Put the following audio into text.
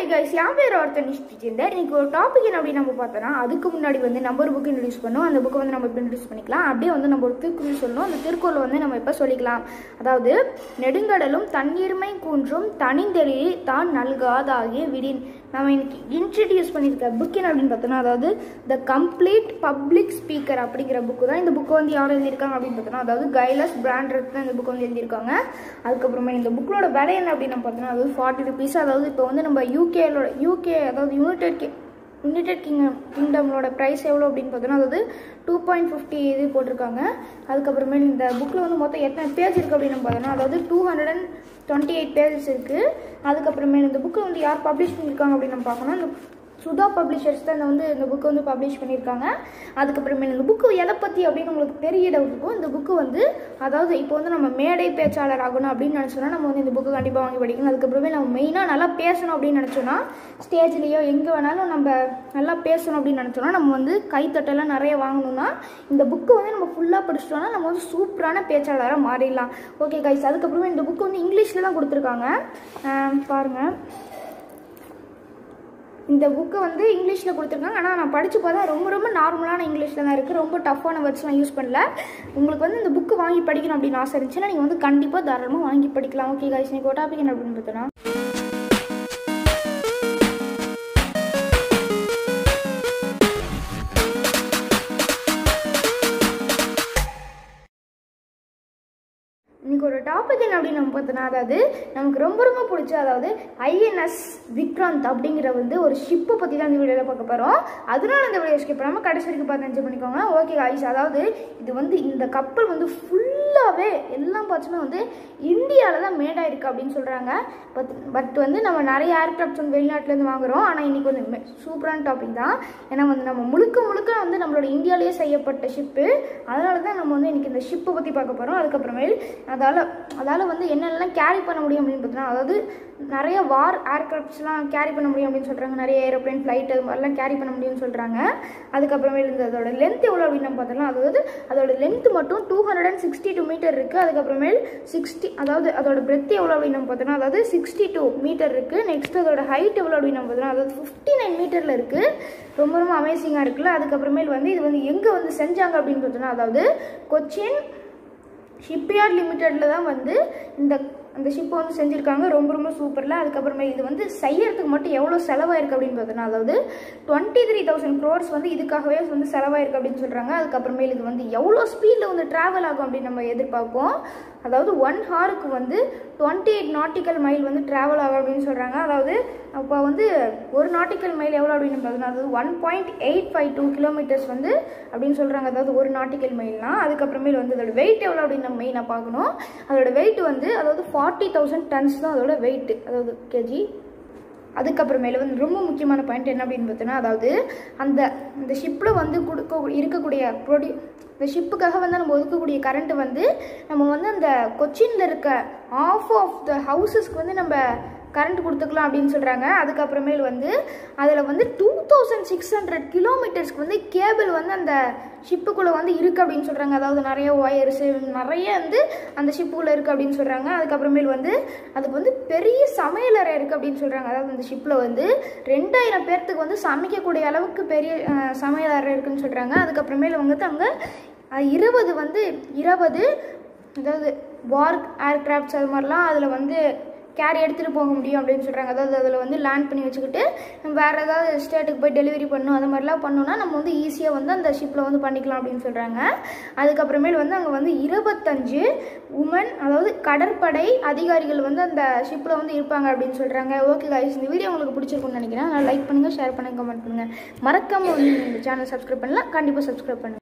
guys என் பேர் ஒருத்தர் நிஷ்டிச்சிருந்தேன் இன்னைக்கு ஒரு டாபிக் என்ன அப்படின்னு நம்ம பார்த்தோம்னா அதுக்கு முன்னாடி வந்து நம்ம ஒரு புக் இன்ட்ரடியூஸ் பண்ணோம் அந்த புக்கை வந்து நம்ம இப்போ இன்ட்ரடியூஸ் பண்ணிக்கலாம் அப்படியே வந்து நம்ம ஒரு திருக்குறள் சொல்லணும் அந்த திருக்குறள் வந்து நம்ம இப்போ சொல்லிக்கலாம் அதாவது நெடுங்கடலும் தண்ணீர்மை கூன்றும் தனிந்தெளியே தான் நல்காதாகிய விடின் நம்ம இன்னைக்கு இன்ட்ரடியூஸ் பண்ணியிருக்க புக் என்ன அப்படின்னு பார்த்தோம்னா அதாவது த கம்ப்ளீட் பப்ளிக் ஸ்பீக்கர் அப்படிங்கிற புக்கு தான் இந்த புக்கு வந்து யார் எழுதியிருக்காங்க அப்படின்னு பார்த்தோம்னா அதாவது கைலஸ் பிராண்ட் தான் இந்த புக் வந்து எழுதியிருக்காங்க அதுக்கப்புறமா இந்த புக்கோட விலை என்ன அப்படின்னு நம்ம பார்த்தோம்னா அதாவது ஃபார்ட்டி ருபீஸ் அதாவது இப்போ வந்து நம்ம யூகேலோட யூகே அதாவது யுனைடெட் கே யுனைடெட் கிங்டம் கிங்டமோட ப்ரைஸ் எவ்வளோ அப்படின்னு பார்த்தோன்னா அதாவது டூ பாயிண்ட் ஃபிஃப்டி இது போட்டிருக்காங்க அதுக்கப்புறமேல் இந்த புக்கில் வந்து மொத்தம் எத்தனை பேஜ் இருக்குது அப்படின்னு நம்ம பார்த்தோன்னா அதாவது two hundred and twenty eight pages இருக்குது அதுக்கப்புறமேல் இந்த புக்கை வந்து யார் பப்ளிஷ் பண்ணியிருக்காங்க அப்படின்னு நம்ம பார்க்கணும் இந்த சுதா பப்ளிஷர்ஸ் தான் இந்த வந்து இந்த புக்கை வந்து பப்ளிஷ் பண்ணியிருக்காங்க அதுக்கப்புறமேல் இந்த புக்கு எதை பற்றி அப்படின்னு உங்களுக்கு தெரிய இருக்கும் இந்த புக்கு வந்து அதாவது இப்போ வந்து நம்ம மேடை பேச்சாளர் ஆகணும் அப்படின்னு நினச்சோன்னா நம்ம வந்து இந்த புக்கு கண்டிப்பாக வாங்கி படிக்கணும் அதுக்கப்புறமே நம்ம மெயினாக நல்லா பேசணும் அப்படின்னு நினச்சோன்னா ஸ்டேஜ்லேயோ எங்கே வேணாலும் நம்ம நல்லா பேசணும் அப்படின்னு நினச்சோன்னா நம்ம வந்து கைத்தட்டெல்லாம் நிறைய வாங்கணும்னா இந்த புக்கு வந்து நம்ம ஃபுல்லாக படிச்சிட்டோம்னா நம்ம வந்து சூப்பரான பேச்சாளராக மாறிடலாம் ஓகே கைஸ் அதுக்கப்புறமே இந்த புக்கு வந்து இங்கிலீஷில் தான் கொடுத்துருக்காங்க பாருங்கள் இந்த புக்கை வந்து இங்கிலீஷில் கொடுத்துருக்காங்க ஆனால் நான் படித்து பார்த்தா ரொம்ப ரொம்ப நார்மலான இங்கிலீஷில் தான் இருக்குது ரொம்ப டஃப்பான வேர்ட்ஸ்லாம் யூஸ் பண்ணல உங்களுக்கு வந்து இந்த புக்கு வாங்கி படிக்கணும் அப்படின்னு ஆசை இருந்துச்சுன்னா நீங்கள் வந்து கண்டிப்பாக தாராளமாக வாங்கி படிக்கலாம் ஓகே கைஸ் நீங்கள் டாபிக் என்ன அப்படின்னு பார்த்தோன்னா இன்னைக்கு ஒரு டாபிக் என்ன அப்படின்னு நம்ம பார்த்தோன்னா அதாவது நமக்கு ரொம்ப ரொம்ப பிடிச்ச அதாவது ஐஎன்எஸ் விக்ராந்த் அப்படிங்கிற வந்து ஒரு ஷிப்பை பற்றி தான் இந்த வீடியோவில் பார்க்க போகிறோம் அதனால இந்த வீடியோ ஸ்கிப் பண்ணாமல் கடைசி வரைக்கும் பார்த்து என்ஜாய் பண்ணிக்கோங்க ஓகே ஐஸ் அதாவது இது வந்து இந்த கப்பல் வந்து ஃபுல்லாகவே எல்லா பார்ட்ஸுமே வந்து இந்தியாவில் தான் மேட் ஆயிருக்கு அப்படின்னு சொல்கிறாங்க பட் பட் வந்து நம்ம நிறைய ஏர்க்ராஃப்ட்ஸ் வந்து வெளிநாட்டிலேருந்து வாங்குகிறோம் ஆனால் இன்றைக்கி வந்து சூப்பரான டாபிக் தான் ஏன்னா வந்து நம்ம முழுக்க முழுக்க வந்து நம்மளோட இந்தியாவிலேயே செய்யப்பட்ட ஷிப்பு அதனால தான் நம்ம வந்து இன்றைக்கி இந்த ஷிப்பை பற்றி பார்க்க போகிறோம் அதுக்கப்புறமேல் அதால் அதால் வந்து என்னென்னலாம் கேரி பண்ண முடியும் அப்படின்னு பார்த்தோன்னா அதாவது நிறைய வார் ஏர்க்ராஃப்ட்ஸ்லாம் கேரி பண்ண முடியும் அப்படின்னு சொல்கிறாங்க நிறைய ஏரோப்ளேன் ஃப்ளைட் அது மாதிரிலாம் கேரி பண்ண முடியும்னு சொல்கிறாங்க அதுக்கப்புறமேல் இந்த அதோட லென்த் எவ்வளோ அப்படின்னு நம்ம பார்த்தோம்னா அதாவது அதோட லென்த் மட்டும் two hundred and sixty two metre இருக்குது அதுக்கப்புறமேல் சிக்ஸ்டி அதாவது அதோட பிரெத் எவ்வளோ அப்படின்னு நம்ம பார்த்தோம்னா அதாவது சிக்ஸ்டி டூ மீட்டர் இருக்குது நெக்ஸ்ட் அதோட ஹைட் எவ்வளோ அப்படின்னு நம்ம பார்த்தோம்னா அதாவது ஃபிஃப்டி நைன் மீட்டரில் இருக்குது ரொம்ப ரொம்ப அமேசிங்காக இருக்குல்ல அதுக்கப்புறமேல் வந்து இது வந்து எங்கே வந்து செஞ்சாங்க அப்படின்னு பார்த்தோம்னா அதாவது கொச்சின் ஷிப்யார்ட் லிமிட்டடில் தான் வந்து இந்த அந்த ஷிப்பை வந்து செஞ்சுருக்காங்க ரொம்ப ரொம்ப சூப்பரில் அதுக்கப்புறமே இது வந்து செய்யறதுக்கு மட்டும் எவ்வளோ செலவாயிருக்கு அப்படின்னு பார்த்தோன்னா அதாவது டுவெண்ட்டி த்ரீ தௌசண்ட் க்ரோர்ஸ் வந்து இதுக்காகவே வந்து செலவாயிருக்கு அப்படின்னு சொல்கிறாங்க அதுக்கப்புறமேல் இது வந்து எவ்வளோ ஸ்பீடில் வந்து ட்ராவல் ஆகும் அப்படின்னு நம்ம எதிர்பார்ப்போம் அதாவது ஒன் ஹாருக்கு வந்து டுவெண்ட்டி எயிட் நாட்டிக்கல் மைல் வந்து ட்ராவல் ஆகும் அப்படின்னு சொல்கிறாங்க அதாவது அப்போ வந்து ஒரு நாட்டிக்கல் மைல் எவ்வளோ அப்படின்னு பார்த்தோன்னா அதாவது one point eight five two kilometres வந்து அப்படின்னு சொல்கிறாங்க அதாவது ஒரு நாட்டிக்கல் மைல்னா அதுக்கப்புறமேல் வந்து அதோட வெயிட் எவ்வளோ அப்படின்னு நம்ம மெயினாக பார்க்கணும் அதோட வெயிட் வந்து அதாவது ஃபார்ட்டி தௌசண்ட் டன்ஸ் தான் அதோட வெயிட் அதாவது கேஜி அதுக்கப்புறமேல வந்து ரொம்ப முக்கியமான பாயிண்ட் என்ன அப்படின்னு பார்த்தோன்னா அதாவது அந்த இந்த ஷிப்பில் வந்து கொடுக்க இருக்கக்கூடிய ப்ரொடியூ இந்த ஷிப்புக்காக வந்து நம்ம ஒதுக்கக்கூடிய கரண்ட்டு வந்து நம்ம வந்து அந்த கொச்சினில் இருக்க ஆஃப் ஆஃப் த ஹவுசஸ்க்கு வந்து நம்ம கரண்ட் கொடுத்துக்கலாம் அப்படின்னு சொல்கிறாங்க அதுக்கப்புறமேல் வந்து அதில் வந்து டூ தௌசண்ட் சிக்ஸ் ஹண்ட்ரட் கிலோமீட்டர்ஸ்க்கு வந்து கேபிள் வந்து அந்த ஷிப்புக்குள்ளே வந்து இருக்குது அப்படின்னு சொல்கிறாங்க அதாவது நிறைய ஒயர்ஸு நிறைய வந்து அந்த ஷிப்புக்குள்ளே இருக்குது அப்படின்னு சொல்கிறாங்க அதுக்கப்புறமேல் வந்து அதுக்கு வந்து பெரிய சமையலறை இருக்குது அப்படின்னு சொல்கிறாங்க அதாவது அந்த ஷிப்பில் வந்து ரெண்டாயிரம் பேர்த்துக்கு வந்து சமைக்கக்கூடிய அளவுக்கு பெரிய சமையலறை இருக்குன்னு சொல்கிறாங்க அதுக்கப்புறமேல் வந்து அங்கே இருபது வந்து இருபது அதாவது வார்க் ஏர்க்ராஃப்ட்ஸ் அது மாதிரிலாம் அதில் வந்து கேரி எடுத்துகிட்டு போக முடியும் அப்படின்னு சொல்கிறாங்க அதாவது அதில் வந்து லேண்ட் பண்ணி வச்சுக்கிட்டு வேறு ஏதாவது ஸ்டேட்டுக்கு போய் டெலிவரி பண்ணணும் அது மாதிரிலாம் பண்ணோன்னா நம்ம வந்து ஈஸியாக வந்து அந்த ஷிப்பில் வந்து பண்ணிக்கலாம் அப்படின்னு சொல்கிறாங்க அதுக்கப்புறமேல் வந்து அங்கே வந்து இருபத்தஞ்சு உமன் அதாவது கடற்படை அதிகாரிகள் வந்து அந்த ஷிப்பில் வந்து இருப்பாங்க அப்படின்னு சொல்கிறாங்க ஓகே கைஸ் இந்த வீடியோ உங்களுக்கு பிடிச்சிருக்குன்னு நினைக்கிறேன் லைக் பண்ணுங்கள் ஷேர் பண்ணுங்கள் கமெண்ட் பண்ணுங்கள் மறக்காமல் வந்து இந்த சேனல் சப்ஸ்கிரைப் பண்ணலாம் கண்டிப்பாக சப்ஸ்கிரைப் பண்ணுங்கள்